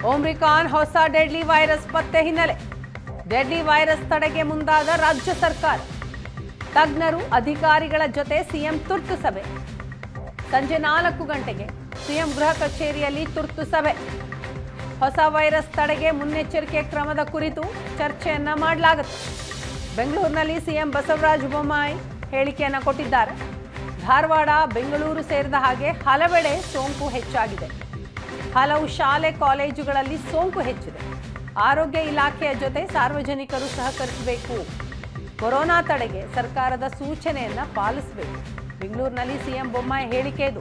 ಓಮ್ರಿಕಾನ್ ಹೊಸ deadly virus ಪತ್ತೆ ಹಿನ್ನೆಲೆ ಡೆಡ್ಲಿ ವೈರಸ್ ತಡೆಗೆ ಮುಂದಾದ ರಾಜ್ಯ ಸರ್ಕಾರ ತಜ್ಞರು ಅಧಿಕಾರಿಗಳ ಜೊತೆ ಸಿಎಂ ತುರ್ತು ಸಭೆ ಸಂಜೆ ನಾಲ್ಕು ಗಂಟೆಗೆ ಸಿಎಂ ಗೃಹ ಕಚೇರಿಯಲ್ಲಿ ತುರ್ತು ಸಭೆ ಹೊಸ ವೈರಸ್ ತಡೆಗೆ ಮುನ್ನೆಚ್ಚರಿಕೆ ಕ್ರಮದ ಕುರಿತು ಚರ್ಚೆಯನ್ನ ಮಾಡಲಾಗುತ್ತೆ ಬೆಂಗಳೂರಿನಲ್ಲಿ ಸಿಎಂ ಬಸವರಾಜ ಬೊಮ್ಮಾಯಿ ಹೇಳಿಕೆಯನ್ನ ಕೊಟ್ಟಿದ್ದಾರೆ ಧಾರವಾಡ ಬೆಂಗಳೂರು ಸೇರಿದ ಹಾಗೆ ಹಲವೆಡೆ ಸೋಂಕು ಹೆಚ್ಚಾಗಿದೆ ಹಲವು ಶಾಲೆ ಕಾಲೇಜುಗಳಲ್ಲಿ ಸೋಂಕು ಹೆಚ್ಚಿದೆ ಆರೋಗ್ಯ ಇಲಾಖೆಯ ಜೊತೆ ಸಾರ್ವಜನಿಕರು ಸಹಕರಿಸಬೇಕು ಕೊರೋನಾ ತಡೆಗೆ ಸರ್ಕಾರದ ಸೂಚನೆಯನ್ನ ಪಾಲಿಸಬೇಕು ಬೆಂಗಳೂರಿನಲ್ಲಿ ಸಿಎಂ ಬೊಮ್ಮಾಯಿ ಹೇಳಿಕೆ ಇದು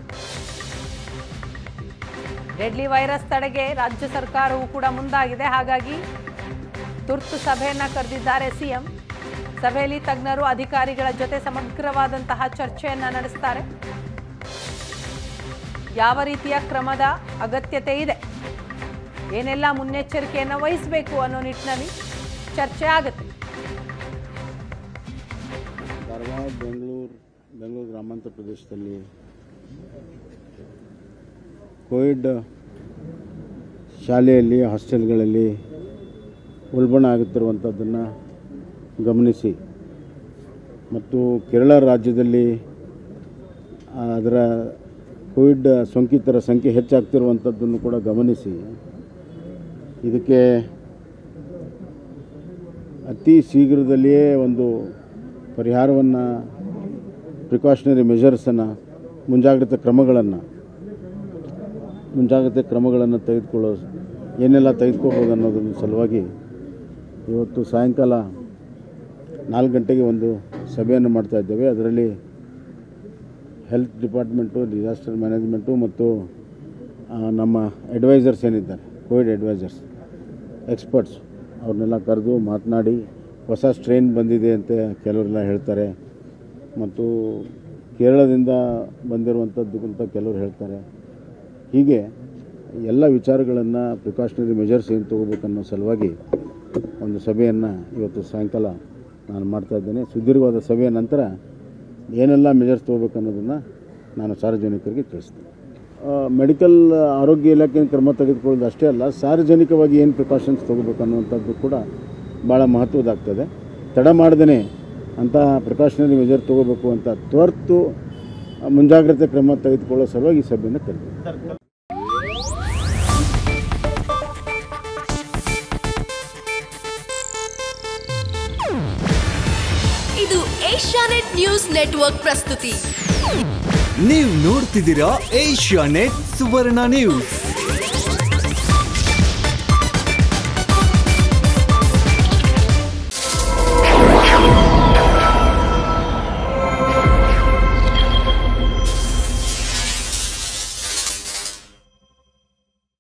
ಡೆಡ್ಲಿ ವೈರಸ್ ತಡೆಗೆ ರಾಜ್ಯ ಸರ್ಕಾರವು ಕೂಡ ಮುಂದಾಗಿದೆ ಹಾಗಾಗಿ ತುರ್ತು ಸಭೆಯನ್ನ ಕರೆದಿದ್ದಾರೆ ಸಿಎಂ ಸಭೆಯಲ್ಲಿ ತಜ್ಞರು ಅಧಿಕಾರಿಗಳ ಜೊತೆ ಸಮಗ್ರವಾದಂತಹ ಚರ್ಚೆಯನ್ನ ನಡೆಸ್ತಾರೆ ಯಾವ ರೀತಿಯ ಕ್ರಮದ ಅಗತ್ಯತೆ ಇದೆ ಏನೆಲ್ಲ ಮುನ್ನೆಚ್ಚರಿಕೆಯನ್ನು ವಹಿಸಬೇಕು ಅನ್ನೋ ನಿಟ್ಟಿನಲ್ಲಿ ಚರ್ಚೆ ಆಗುತ್ತೆ ಧಾರವಾಡ ಬೆಂಗಳೂರು ಬೆಂಗಳೂರು ಗ್ರಾಮಾಂತರ ಪ್ರದೇಶದಲ್ಲಿ ಕೋವಿಡ್ ಶಾಲೆಯಲ್ಲಿ ಹಾಸ್ಟೆಲ್ಗಳಲ್ಲಿ ಉಲ್ಬಣ ಆಗುತ್ತಿರುವಂಥದ್ದನ್ನು ಗಮನಿಸಿ ಮತ್ತು ಕೇರಳ ರಾಜ್ಯದಲ್ಲಿ ಅದರ ಕೋವಿಡ್ ಸೋಂಕಿತರ ಸಂಖ್ಯೆ ಹೆಚ್ಚಾಗ್ತಿರುವಂಥದ್ದನ್ನು ಕೂಡ ಗಮನಿಸಿ ಇದಕ್ಕೆ ಅತಿ ಶೀಘ್ರದಲ್ಲಿಯೇ ಒಂದು ಪರಿಹಾರವನ್ನು ಪ್ರಿಕಾಷನರಿ ಮೆಷರ್ಸನ್ನು ಮುಂಜಾಗ್ರತೆ ಕ್ರಮಗಳನ್ನು ಮುಂಜಾಗ್ರತೆ ಕ್ರಮಗಳನ್ನು ತೆಗೆದುಕೊಳ್ಳೋ ಏನೆಲ್ಲ ತೆಗೆದುಕೋಬೋದು ಅನ್ನೋದ್ರ ಸಲುವಾಗಿ ಇವತ್ತು ಸಾಯಂಕಾಲ ನಾಲ್ಕು ಗಂಟೆಗೆ ಒಂದು ಸಭೆಯನ್ನು ಮಾಡ್ತಾ ಇದ್ದೇವೆ ಅದರಲ್ಲಿ ಹೆಲ್ತ್ ಡಿಪಾರ್ಟ್ಮೆಂಟು ಡಿಸಾಸ್ಟರ್ ಮ್ಯಾನೇಜ್ಮೆಂಟು ಮತ್ತು ಆ, ನಮ್ಮ ಅಡ್ವೈಸರ್ಸ್ ಏನಿದ್ದಾರೆ ಕೋವಿಡ್ ಅಡ್ವೈಸರ್ಸ್ ಎಕ್ಸ್ಪರ್ಟ್ಸ್ ಅವ್ರನ್ನೆಲ್ಲ ಕರೆದು ಮಾತನಾಡಿ ಹೊಸ ಸ್ಟ್ರೈನ್ ಬಂದಿದೆ ಅಂತ ಕೆಲವರೆಲ್ಲ ಹೇಳ್ತಾರೆ ಮತ್ತು ಕೇರಳದಿಂದ ಬಂದಿರುವಂಥದ್ದು ಅಂತ ಕೆಲವರು ಹೇಳ್ತಾರೆ ಹೀಗೆ ಎಲ್ಲ ವಿಚಾರಗಳನ್ನು ಪ್ರಿಕಾಷನರಿ ಮೆಜರ್ಸ್ ಏನು ತೊಗೋಬೇಕನ್ನೋ ಸಲುವಾಗಿ ಒಂದು ಸಭೆಯನ್ನು ಇವತ್ತು ಸಾಯಂಕಾಲ ನಾನು ಮಾಡ್ತಾ ಇದ್ದೇನೆ ಸುದೀರ್ಘವಾದ ಸಭೆಯ ನಂತರ ಏನೆಲ್ಲ ಮೆಜರ್ಸ್ ತೊಗೋಬೇಕು ಅನ್ನೋದನ್ನು ನಾನು ಸಾರ್ವಜನಿಕರಿಗೆ ತಿಳಿಸ್ತೀನಿ ಮೆಡಿಕಲ್ ಆರೋಗ್ಯ ಇಲಾಖೆ ಕ್ರಮ ತೆಗೆದುಕೊಳ್ಳೋದು ಅಷ್ಟೇ ಅಲ್ಲ ಸಾರ್ವಜನಿಕವಾಗಿ ಏನು ಪ್ರಿಕಾಷನ್ಸ್ ತೊಗೋಬೇಕು ಅನ್ನುವಂಥದ್ದು ಕೂಡ ಭಾಳ ಮಹತ್ವದಾಗ್ತದೆ ತಡ ಮಾಡ್ದೇ ಅಂತಹ ಪ್ರಿಕಾಷನರಿ ಮೆಜರ್ ತೊಗೋಬೇಕು ಅಂತ ತ್ವರ್ತು ಮುಂಜಾಗ್ರತೆ ಕ್ರಮ ತೆಗೆದುಕೊಳ್ಳೋ ಸಲುವಾಗಿ ಈ ಸಭೆಯನ್ನು ಕರೆದಿದೆ ಇದು ಏಷ್ಯಾನೆಟ್ ನ್ಯೂಸ್ ನೆಟ್ವರ್ಕ್ ಪ್ರಸ್ತುತಿ ನೀವು ನೋಡ್ತಿದ್ದೀರಾ ಏಷ್ಯಾ ನೆಟ್ ಸುವರ್ಣ ನ್ಯೂಸ್